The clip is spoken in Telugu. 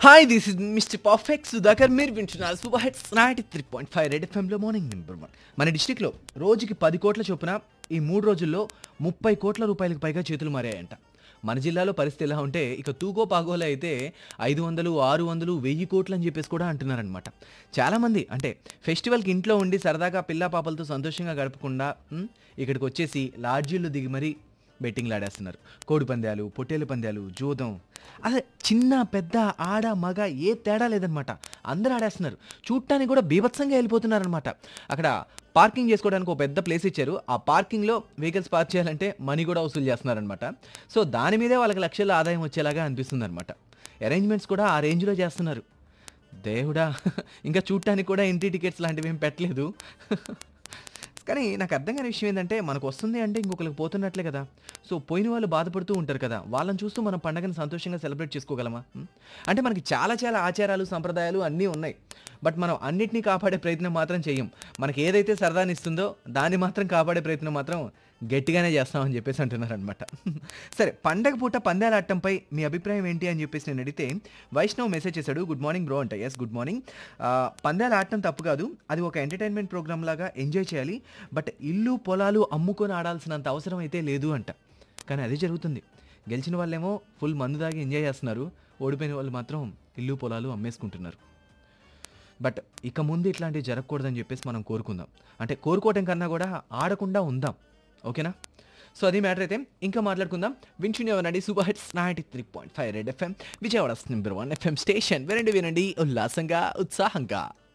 Hi this is Mister Perfect Sudhakar మీరు వింటున్నారు super hits ninety three point five red ఎఫ్ఎంలో మార్నింగ్ నెంబర్ వన్ మన డిస్టిక్లో రోజుకి పది కోట్ల చొప్పున ఈ మూడు రోజుల్లో ముప్పై కోట్ల రూపాయలకు పైగా చేతులు మారాయంట మన జిల్లాలో పరిస్థితి ఎలా ఉంటే ఇక తూగో పాగోలో అయితే ఐదు వందలు ఆరు వందలు వెయ్యి కోట్లు అని చెప్పేసి కూడా అంటున్నారనమాట చాలామంది అంటే ఫెస్టివల్కి ఇంట్లో ఉండి సరదాగా పిల్ల పాపలతో సంతోషంగా గడపకుండా ఉమ్, ఇక్కడికి వచ్చేసి లాడ్జీల్లో దిగి మరీ బెట్టింగ్లు ఆడేస్తున్నారు కోడి పందాలు పొట్టేలు పందాలు జూదం అదే చిన్న పెద్ద ఆడ మగ ఏ తేడా లేదనమాట అందరూ ఆడేస్తున్నారు చూడటానికి కూడా బీభత్సంగా వెళ్ళిపోతున్నారనమాట అక్కడ పార్కింగ్ చేసుకోవడానికి ఒక పెద్ద ప్లేస్ ఇచ్చారు ఆ పార్కింగ్లో వెహికల్స్ పార్క్ చేయాలంటే మనీ కూడా వసూలు చేస్తున్నారనమాట సో దాని మీదే వాళ్ళకి లక్షల ఆదాయం వచ్చేలాగా అనిపిస్తుంది అనమాట అరేంజ్మెంట్స్ కూడా ఆ రేంజ్లో చేస్తున్నారు దేవుడా ఇంకా చూడటానికి కూడా ఎంట్రీ టికెట్స్ లాంటివి ఏం పెట్టలేదు కానీ నాకు అర్థం కాని విషయం ఏంటంటే మనకు వస్తుంది అంటే ఇంకొకరికి పోతున్నట్లే కదా సో పోయిన వాళ్ళు బాధపడుతూ ఉంటారు కదా వాళ్ళని చూస్తూ మనం పండగను సంతోషంగా సెలబ్రేట్ చేసుకోగలమా ఉం? అంటే మనకి చాలా చాలా ఆచారాలు సంప్రదాయాలు అన్నీ ఉన్నాయి బట్ మనం అన్నిటినీ కాపాడే ప్రయత్నం మాత్రం చేయం మనకి ఏదైతే సరదాని ఇస్తుందో దాన్ని మాత్రం కాపాడే ప్రయత్నం మాత్రం గట్టిగానే చేస్తామని చెప్పేసి అంటున్నారు అనమాట సరే పండగ పూట పందాల ఆడటంపై మీ అభిప్రాయం ఏంటి అని చెప్పేసి నేను అడిగితే వైష్ణవ్ మెసేజ్ చేశాడు గుడ్ మార్నింగ్ బ్రో అంట ఎస్ గుడ్ మార్నింగ్ పందాలు ఆడటం తప్పు కాదు అది ఒక ఎంటర్టైన్మెంట్ ప్రోగ్రామ్ లాగా ఎంజాయ్ చేయాలి బట్ ఇల్లు పొలాలు అమ్ముకొని ఆడాల్సినంత అవసరం అయితే లేదు అంట కానీ అదే జరుగుతుంది గెలిచిన వాళ్ళేమో ఫుల్ మందు దాగి ఎంజాయ్ చేస్తున్నారు ఓడిపోయిన వాళ్ళు మాత్రం ఇల్లు పొలాలు అమ్మేసుకుంటున్నారు బట్ ఇక ముందు ఇట్లాంటివి జరగకూడదని చెప్పేసి మనం కోరుకుందాం అంటే కోరుకోవటం కన్నా కూడా ఆడకుండా ఉందాం ఓకేనా సో అది మ్యాటర్ అయితే ఇంకా మాట్లాడుకుందాం వింటున్నామనండి super hits ninety three point five red FM Vijayawada number one FM station వినండి వినండి ఉల్లాసంగా ఉత్సాహంగా